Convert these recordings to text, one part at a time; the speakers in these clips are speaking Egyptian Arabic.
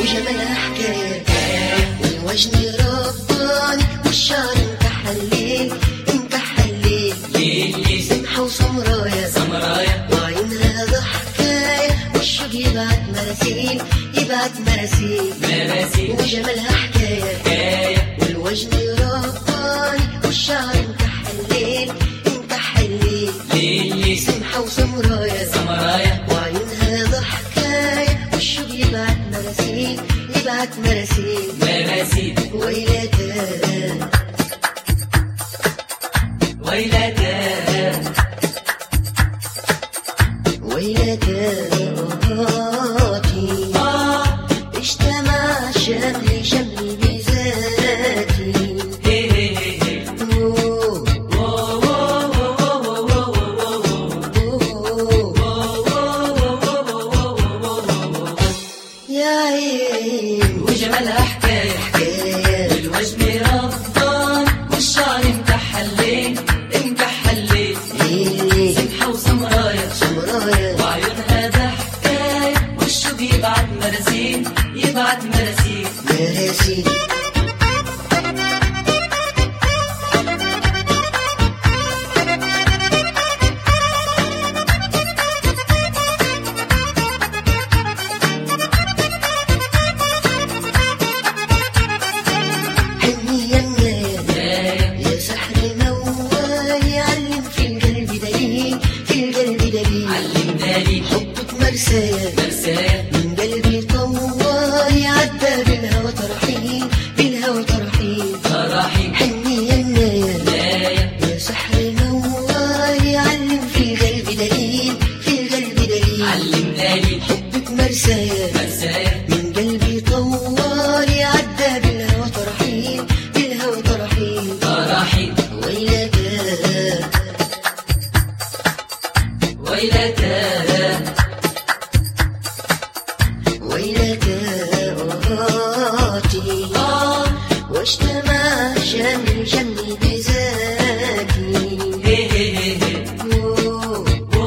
وجمالها حكاية والوجن رباني والشعر مكحلين مكحلين ليلي سمحة وسمرايا سمرايا وعينها ضحكاية والشوق يبعت مراسيل يبعت مراسيل مراسي وجمالها حكاية حكاية والوجن رباني والشعر مكحلين مكحلين ليلي سمحة وسمرايا سمرايا وعينها ضحكاية والشوق يبعت مراسيل يبعت مراسيل مراسي ويلاتها ويلتا ويلاتي آه اجتمع شملي شملي بذاتي هي هي هي أوه، أوه. يا عين وجمالها حكاية حكاية الوجه ربان والشعر مكحلين مكحلين ليلي سمحة وسمرايا سمرايا وعيونها ضحكاية والشوق يبعت مراسيل يبعت مراسيل مراسي حني يا منايا يا سحر موال يعلم في القلب دليل في القلب دليل علمنالي حبك مرسايا مرسايا من قلبي طوال عدى بالهوى ترحيل بالهوى ترحيل فراحي حني يا منايا نايا يا سحر موال يعلم في القلب دليل في القلب دليل علمنالي حبك مرسايا مرسايا من قلبي طوال عدى بالهوى ترحيل بالهوى ترحيل فراحي ويلك ويلتا ويلك أوهاتي آه واجتمع شمل شمل بذاتي هي هي هي هي أوه،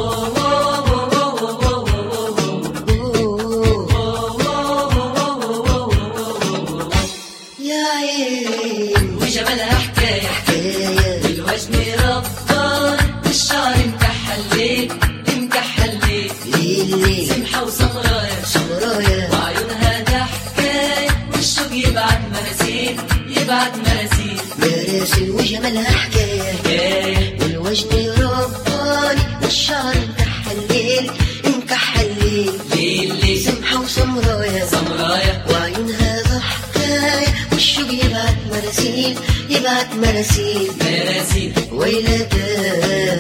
أوه. يا عين وجمالها حكاية حكاية الوجه ربان والشعر مكحلين مكحلين ليلي سمحة وسمرايا سمرايا وعيونها ضحكاية والشوق يبعت مراسيل يبعت مراسيل مراسل وجمالها حكاية حكاية والوجد رباني والشعر مكحلين مكحلين ليلي سمحة وسمرايا سمرايا وعيونها ضحكاية والشوق يبعت مراسيل يبعت مراسيل مراسيل ويلتا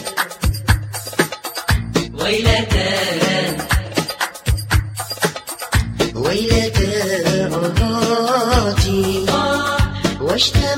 ويلتا ويلتا أهاتي آه واشتاق